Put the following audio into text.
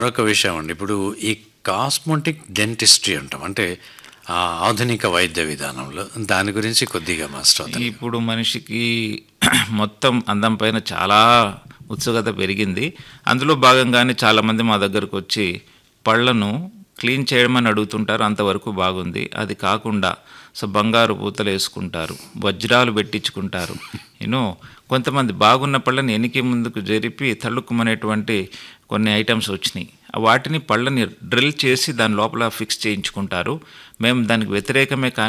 మరొక విషయం అండి ఇప్పుడు ఈ కాస్మోటిక్ డెంటిస్ట్రీ అంటాం అంటే ఆ ఆధునిక వైద్య విధానంలో దాని గురించి కొద్దిగా మాస్టర్ అవుతారు. ఇప్పుడు మనిషికి మొత్తం అందం పైన చాలా ఉత్సుకత పెరిగింది అందులో భాగంగానే చాలామంది మా దగ్గరకు వచ్చి పళ్ళను క్లీన్ చేయమని అడుగుతుంటారు అంతవరకు బాగుంది అది కాకుండా సో బంగారు పూతలు వేసుకుంటారు వజ్రాలు పెట్టించుకుంటారు యూనో కొంతమంది బాగున్న పళ్ళని ఎనికి ముందుకు జరిపి తళుక్కుమనేటువంటి కొన్ని ఐటమ్స్ వచ్చినాయి వాటిని పళ్ళని డ్రిల్ చేసి దాని లోపల ఫిక్స్ చేయించుకుంటారు మేము దానికి వ్యతిరేకమే కానీ